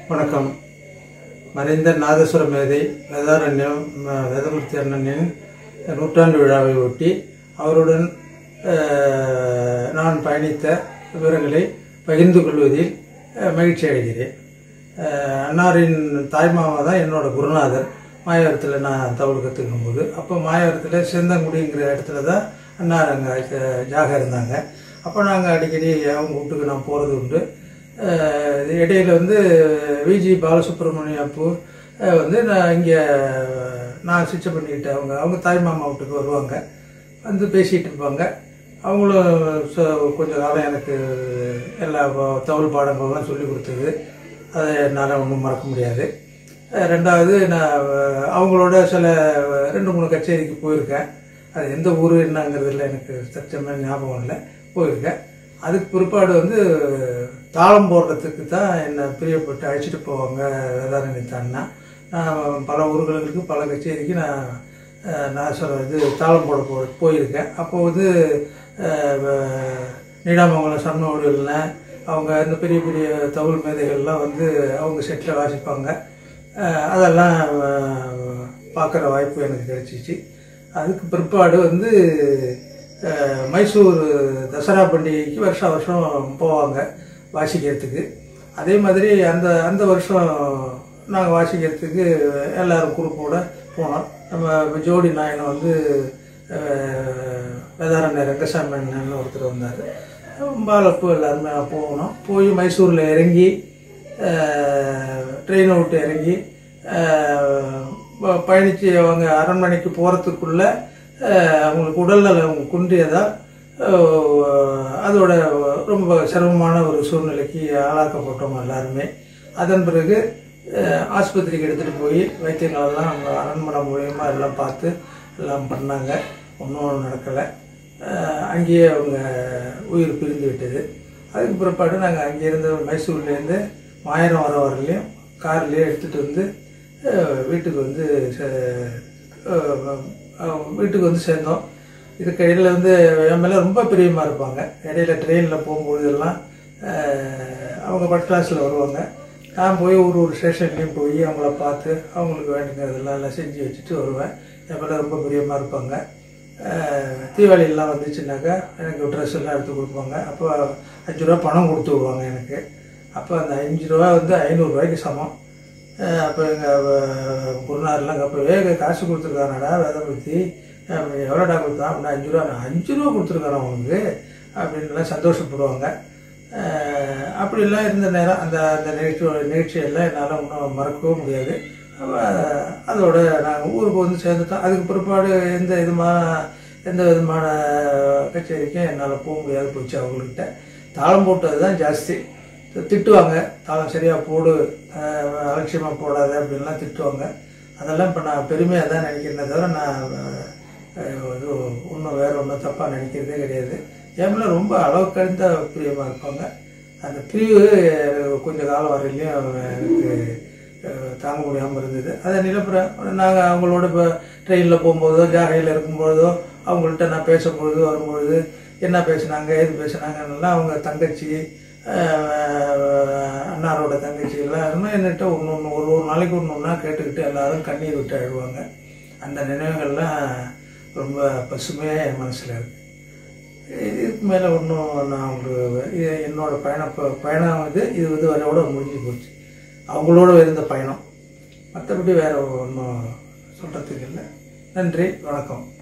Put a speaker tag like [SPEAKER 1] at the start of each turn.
[SPEAKER 1] வணக்கம் மறைந்த நாதஸ்வர மேதை வேதாரண்யம் ம- வேதமூர்த்தி அண்ணனின் நூற்றாண்டு விழாவை ஒட்டி அவருடன் அஹ், நான் பயணித்த விவரங்களை பகிர்ந்து கொள்வதில் அஹ், மகிழ்ச்சி அடைகிறேன் அஹ், அன்னாரின் தாய்மாமா தான் என்னோட குருநாதர் மாயவரத்தில் நான் தவறு கற்றுக்கும் போது அப்போ மாயவரத்தில் செந்தங்குடிங்கிற இடத்துல தான் அன்னார் அங்கே ஜாக இருந்தாங்க அப்போ நாங்கள் அடிக்கடி அவங்க வீட்டுக்கு நான் போகிறது உண்டு அஹ் இடையில வந்து விஜி பாலசுப்ரமணிய அப்பு அஹ் வந்து நான் இங்கே நான் சிச்சை பண்ணிக்கிட்டு அவங்க அவங்க தாய் மாமா வீட்டுக்கு வருவாங்க வந்து பேசிகிட்டு இருப்பாங்க அவங்களும் சொ- கொஞ்ச காலம் எனக்கு எல்லா ப- தமிழ் பாடங்கள்லாம் சொல்லி கொடுத்தது அதை என்னால் ஒன்றும் மறக்க முடியாது அஹ் ரெண்டாவது நான் அஹ், அவங்களோட சில ரெண்டு மூணு கச்சேரிக்கு போயிருக்கேன் அது எந்த ஊர் என்னங்கிறதுல எனக்கு சத்தியமாக ஞாபகம் இல்லை போயிருக்கேன் அதுக்கு பிற்பாடு வந்து தாளம் போடுறதுக்கு தான் என்னை பிரியப்பட்டு அழைச்சிட்டு போவாங்க வேதாரண்யத்தான்னா நான் பல ஊர்களுக்கு பல கச்சேரிக்கு நான் அஹ், நான் சொல்ல இது தாளம் போட போ போயிருக்கேன் அப்போ வந்து அஹ், வ- நீடாமங்கலம் சன்னோடுகளில் அவங்க இந்த பெரிய பெரிய தமிழ் மேதைகள்லாம் வந்து அவங்க செட்டில் வாசிப்பாங்க அஹ், அதெல்லாம் பார்க்குற வாய்ப்பு எனக்கு கிடைச்சிச்சு அதுக்கு பிற்பாடு வந்து அஹ், மைசூர் தசரா பண்டிகைக்கு வருஷம் வருஷம் போவாங்க வாசிக்கிறதுக்கு அதே மாதிரி அந்த அந்த வருஷம் நாங்கள் வாசிக்கிறதுக்கு எல்லாரும் குரூப்போட போனோம் நம்ம ஜோடி நாயனம் வந்து அஹ், வேதாரண்ய ரங்கசாமி அண்ணன் ஒருத்தர் வந்தார் பாலப்பு எல்லாருமே போனோம் போய் மைசூரில் இறங்கி ட்ரெயினை விட்டு இறங்கி அஹ், ப- பயணிச்சு அவங்க அரண்மனைக்கு போகிறதுக்குள்ள அவங்களுக்கு உடல்நலம் குன்றியதால் அஹ், அதோட ரொம்ப சிரமமான ஒரு சூழ்நிலைக்கு ஆளாக்கப்பட்டோம் எல்லாருமே அதன் பிறகு அஹ், ஆஸ்பத்திரிக்கு எடுத்துகிட்டு போய் வைத்தியங்களெல்லாம் அவங்க அரண்மனை மூலியமா எல்லாம் பார்த்து எல்லாம் பண்ணாங்க ஒன்றும் நடக்கலை அங்கேயே அவங்க உயிர் பிரிந்து விட்டது அதுக்கு பிற்பாடு நாங்கள் அங்கேருந்து மைசூர்லேருந்து மாயிரம் வர வரலையும் கார்லேயே எடுத்துகிட்டு வந்து அஹ், வீட்டுக்கு வந்து சே- அஹ், அஹ், வீட்டுக்கு வந்து சேர்ந்தோம் இதுக்கு இடையில வந்து என் மேலே ரொம்ப பிரியமாக இருப்பாங்க இடையில ட்ரெயினில் போகும்போதெல்லாம் அஹ், அவங்க ஃபஸ்ட் கிளாஸில் வருவாங்க நான் போய் ஒரு ஒரு ஸ்டேஷன்லேயும் போய் அவங்கள பார்த்து அவங்களுக்கு வேண்டிங்கிறதெல்லாம் எல்லாம் செஞ்சு வச்சுட்டு வருவேன் என் மேலே ரொம்ப பிரியமாக இருப்பாங்க அஹ், தீபாவளியெல்லாம் வந்துச்சுனாக்கா எனக்கு ட்ரெஸ் எல்லாம் எடுத்து கொடுப்பாங்க அப்போ அஞ்சு ரூபா பணம் கொடுத்து விடுவாங்க எனக்கு அப்போ அந்த அஞ்சு ரூபா வந்து ஐநூறுரூவாய்க்கு சமம் அஹ் அப்போ எங்கள் குருநாதர்லாம் அப்போ வேக காசு கொடுத்துருக்கானடா வேதமூர்த்தி அப்படி எவ்வளோடா கொடுத்தான் அப்படின்னா அஞ்சு ரூபா நான் அஞ்சு ரூபா கொடுத்துருக்கானே உனக்கு அப்படின்லாம் சந்தோஷப்படுவாங்க அஹ் அப்படிலாம் இருந்த நேரம் அந்த அந்த நிகழ்ச்சி நிகழ்ச்சியெல்லாம் என்னால் ஒன்றும் மறக்கவும் முடியாது அப்ப அதோட நாங்கள் ஊருக்கு வந்து சேர்ந்துட்டோம் அதுக்கு பிற்பாடு எந்த விதமான எந்த விதமான கச்சேரிக்கும் என்னால் போக முடியாது போச்சு அவங்கக்கிட்ட தாளம் போட்டது தான் ஜாஸ்தி திட்டுவாங்க தாளம் சரியாக போடு அஹ் அலட்சியமாக போடாத அப்படின்லாம் திட்டுவாங்க அதெல்லாம் இப்போ நான் பெருமையாக தான் நினைக்கிறேனே தவிர நான் அஹ், இது ஒன்றும் வேற ஒன்றும் தப்பாக நினைக்கிறதே கிடையாது என் மேல ரொம்ப அளவு கழிந்த பிரியமாக இருப்பாங்க அந்த பிரிவு எனக்கு கொஞ்ச காலம் வரையிலையும் எனக்கு அஹ், தாங்க முடியாமல் இருந்தது அதை நிலப்புறேன் நாங்கள் அவங்களோட இப்போ ட்ரெயினில் போகும்போதோ ஜாகையில் இருக்கும்போதோ அவங்கள்ட்ட நான் பேசும்பொழுது வரும்பொழுது என்ன பேசுனாங்க ஏது பேசுனாங்கன்னெல்லாம் அவங்க தங்கச்சி அஹ், அண்ணாரோட தங்கச்சி எல்லாருமே என்கிட்ட ஒன்று ஒன்று ஒரு ஒரு நாளைக்கு ஒன்று ஒன்றா கேட்டுக்கிட்டு எல்லாரும் கண்ணீர் விட்டு அழுவாங்க அந்த நினைவுகள்லாம் ரொம்ப பசுமையாக என் மனசில் இருக்கு இதுக்கு மேலே ஒன்றும் நான் உங்களுக்கு இது என்னோட பயண ப- பயணம் இது இது வந்து வரையோட முடிஞ்சு போச்சு அவங்களோட இருந்த பயணம் மற்றபடி வேற ஒன்றும் சொல்கிறதுக்கு இல்லை நன்றி வணக்கம்